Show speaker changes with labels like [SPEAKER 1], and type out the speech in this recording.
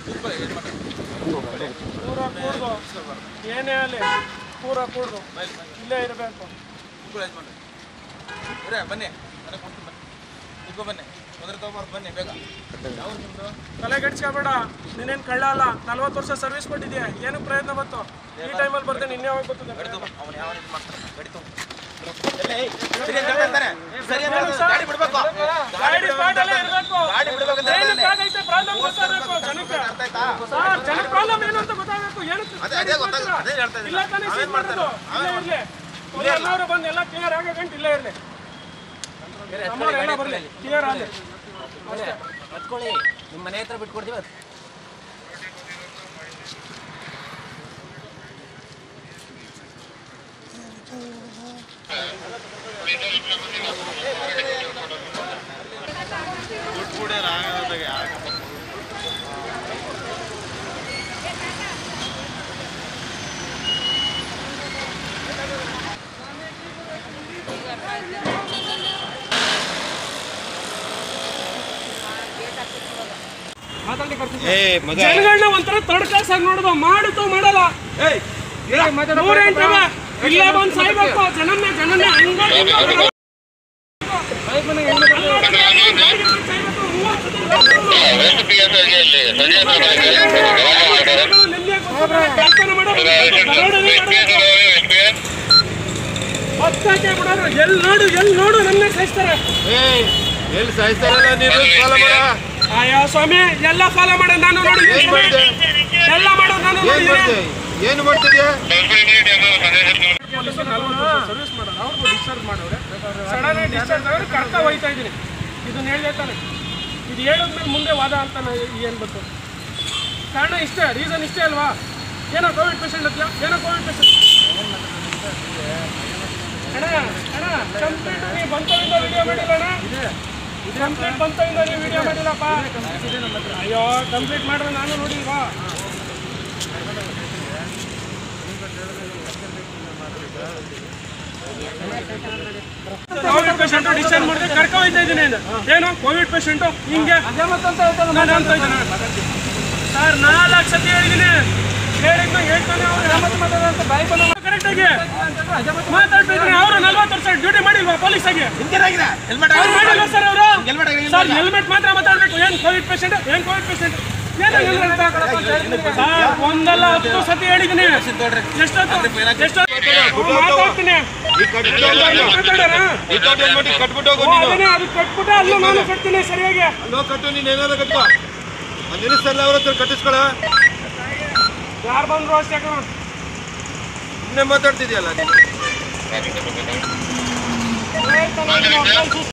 [SPEAKER 1] ಪೂರ ಕೂಡ್ದು ಏನೇ ಆಗಲಿ ಪೂರ ಕೂಡ್ದು ಇಲ್ಲೇ ಇರಬೇಕು
[SPEAKER 2] ಬನ್ನಿ ನನಗೆ ಕೊಡ್ತೀನಿ ಬನ್ನಿ ಇಬ್ಬ ಬನ್ನಿ ಮೊದಲು ತಗೊಂಬಾರ್ದು ಬನ್ನಿ ಬೇಗ ಯಾವ ನಿಮ್ಮದು
[SPEAKER 1] ತಲೆ ಕೆಡ್ಸ್ಕೊಬೇಡ ನೀನೇನು ಕಳ್ಳ ಅಲ್ಲ ನಲ್ವತ್ತು ವರ್ಷ ಸರ್ವಿಸ್ ಕೊಟ್ಟಿದ್ಯಾ ಏನು ಪ್ರಯತ್ನ ಬಂತು ಈ ಟೈಮಲ್ಲಿ ಬರ್ದೆ ನಿನ್ನೆ ಯಾವಾಗ ಬರ್ತದೆ
[SPEAKER 2] ಅವನು ಯಾವ ರೀತಿ ಮಾಡ್ತಾನೆ ಗಾಡಿ ತಗೊಂಡು ಸರಿ ಅಂತ ಹೇಳ್ತಾನೆ ಸರಿ ಅಂತ ಹೇಳ್ತಾನೆ. ಗಾಡಿ ಬಿಡ್ಬೇಕು
[SPEAKER 1] ಗಾಡಿ ಸ್ಪಾಟ್ ಅಲ್ಲೇ ಇರಬೇಕು
[SPEAKER 2] ಗಾಡಿ ಬಿಡ್ಬೇಕು ಅಂತ ಹೇಳ್ತಾನೆ.
[SPEAKER 1] ಏನಕ್ಕಾಗೈತೆ ಪ್ರಾಬ್ಲಮ್ ಗೊತ್ತಾಗಬೇಕು ಜನಕ್ಕೆ
[SPEAKER 2] ಅರ್ಥ ಆಯ್ತಾ
[SPEAKER 1] ಸರ್ ಜನಕ್ಕೆ ಪ್ರಾಬ್ಲಮ್ ಏನು ಅಂತ ಗೊತ್ತಾಗಬೇಕು ಏನಕ್ಕೆ
[SPEAKER 2] ಅದೇ ಅದೇ ಗೊತ್ತಾಗ ಅದೇ ಹೇಳ್ತಾ
[SPEAKER 1] ಇಲ್ಲ
[SPEAKER 2] ಇದ್ದೀನಿ
[SPEAKER 1] ತಾನೇ ಸೀಲ್ ಮಾಡೋದು ಇಲ್ಲೇ ಇರಲಿ ಎಲ್ಲರೂ ಬಂದು ಎಲ್ಲ ಕ್ಲಿಯರ್ ಆಗೋ ಗಂಟು ಇಲ್ಲೇ ಇರಲಿ ನಮ್ಮವ್ರು ಎಲ್ಲ ಬರಲಿ ಕ್ಲಿಯರ್ ಆಗಲಿ ಅಷ್ಟೇ
[SPEAKER 3] ಹತ್ಕೊಳ್ಳಿ ನಿಮ್ಮ ಮನೆ ಹತ್ರ ಬಿಟ್ಕೊಡ್ತೀವಿ ಅದು
[SPEAKER 1] ಜನಗಳನ್ನ ಒಂಥರ ತಡ್ಕಾಸಾಗಿ ನೋಡುದು ಮಾಡುತ್ತೋ ಮಾಡಲ್ಲ ನೂರೆಂಟು ಜನ ಇಲ್ಲೇ ಬಂದು ಸಾಯ್ಬೇಕು ಜನನ್ನ ಜನನ್ನ ಹಂಗ ಎಲ್ಲಿ ನೋಡು ಎಲ್ಲಿ ನೋಡು ನನ್ನ ಸಾಯಿಸ್ತಾರೆ
[SPEAKER 4] ಎಲ್ಲಿ ಸಾಯಿಸ್ತಾರಲ್ಲ ನೀನು ಫಾಲೋ ಮಾಡ
[SPEAKER 1] ಅಯ್ಯೋ ಸ್ವಾಮಿ ಎಲ್ಲ ಫಾಲೋ ಮಾಡ ನಾನು ನೋಡಿ
[SPEAKER 4] ಏನ್ ಮಾಡಿದೆ
[SPEAKER 1] ಎಲ್ಲ ಮಾಡೋ ನಾನು
[SPEAKER 4] ಏನ್ ಮಾಡ್ದೆ ಏನು ಮಾಡ್ತಿದ್ಯಾ
[SPEAKER 1] ಸರ್ವಿಸ್ ಮಾಡೋರು ಅವ್ರಿಗೂ ಡಿಸ್ಚಾರ್ಜ್ ಮಾಡೋರೆ ಸಡನ್ ಡಿಸ್ಚಾರ್ಜ್ ಆಗಿ ಕರ್ತಾ ಹೋಯ್ತಾ ಇದ್ದೀನಿ ಇದನ್ನ ಹೇಳಿದೆ ತಾನೆ ಇದು ಹೇಳಿದ್ಮೇಲೆ ಮುಂದೆ ವಾದ ಅಂತ ಏನು ಬಂತು ಕಾರಣ ಇಷ್ಟೇ ರೀಸನ್ ಇಷ್ಟೇ ಅಲ್ವಾ ಏನೋ ಕೋವಿಡ್ ಪೇಷಂಟ್ ಹತ್ತಿಯ ಏನೋ ಕೋವಿಡ್ ಪೇಷಂಟ್ ಅಣ್ಣ ಅಣ್ಣ ಕಂಪ್ಲೀಟ್ ನೀವು ಬಂತವಿಂದ ವಿಡಿಯೋ ಮಾಡಿಲ್ಲ ಅಣ್ಣ ಕಂಪ್ಲೀಟ್ ಬಂತವಿಂದ ನೀವು ವಿಡಿಯೋ ಮಾಡಿಲ್ಲಪ್ಪ ಅಯ್ಯೋ ಕಂಪ್ಲೀಟ್ ಮಾಡಿದ್ರೆ ನಾನು ನೋಡಿಲ್ವಾ ಕೋವಿಡ್ ಪೇಷಂಟ್ ಡಿಸ್ಚಾರ್ಜ್ ಮಾಡಿದ್ರೆ ಕರ್ಕೊ ಹೋಯ್ತಾ ಇದ್ದೀನಿ ಅಂದೆ. ಏನು ಕೋವಿಡ್ ಪೇಷಂಟ್ ಹಿಂಗೆ ನಾನು ಅಂತ ಇದ್ದೀನಿ ಸರ್ ನಾಲ್ಕು ಸತಿ ಹೇಳಿದ್ದೀನಿ ಹೇಳಿದ್ನ ಹೇಳ್ತಾನೆ ಅವ್ರು ಕರೆಕ್ಟ್ ಆಗಿ ಮಾತಾಡ್ತಾ ಇದ್ದೀನಿ ಅವರು ನಲ್ವತ್ತು ವರ್ಷ ಡ್ಯೂಟಿ ಮಾಡಿಲ್ವಾ ಪೊಲೀಸ್ ಆಗಿ
[SPEAKER 2] ಹಿಂಗೇನಾಗಿದೆ ಹೆಲ್ಮೆಟ್
[SPEAKER 1] ಅವ್ರು ಮಾಡಿಲ್ಲ ಸರ್ ಅವರು
[SPEAKER 2] ಹೆಲ್ಮೆಟ್ ಆಗಿದೆ
[SPEAKER 1] ಸರ್ ಹೆಲ್ಮೆಟ್ ಮಾತ್ರ ಮಾತಾಡ್ಬೇಕು ಏನ್ ಕೋವಿಡ್ ಪೇಷಂಟ್ ಏನ್ ಕೋವಿಡ್ ಪೇಷಂಟ್ ಒಂದಲ್ಲ ಹತ್ತು ಸತಿ ಹೇಳಿದ್ದೀನಿ ಎಷ್ಟೊತ್ತು ಎಷ್ಟೊತ್ತು ಮಾತಾಡ್ತೀನಿ
[SPEAKER 4] ಈ ಕಟ್ಬಿಟ್ಟು
[SPEAKER 1] ಮಾತಾಡೋಣ
[SPEAKER 4] ಈ ದೊಡ್ಡ ಹೆಲ್ಮೆಟ್ ಕಟ್ಬಿಟ್ಟು ಹೋಗು
[SPEAKER 1] ಓ,
[SPEAKER 4] ನೀನು
[SPEAKER 1] ಅದನ್ನೇ ಅದು ಕಟ್ಬಿಟ್ಟು ಅಲ್ಲೂ ನಾನು ಕಟ್ತೀನಿ ಸರಿಯಾಗಿ
[SPEAKER 4] ಅಲ್ಲೋ ಕಟ್ಟು ನೀನು ಏನಾದ್ರು ಕಟ್ಕೋ ಅಲ್ಲಿ ನಿಲ್ಲಿಸ್ತಲ್ಲ ಅವ್ರ ಹತ್ರ ಕಟ್ಟಿಸ್ಕೊಳ
[SPEAKER 1] ಯಾರು ಬಂದ್ರು ಅಷ್ಟೇ ಕಣೋ.
[SPEAKER 4] ಸುಮ್ಮನೆ ಮಾತಾಡ್ತಿದ್ಯಲ್ಲ ನೀನು
[SPEAKER 1] ಆಯ್ತು, ನಾನು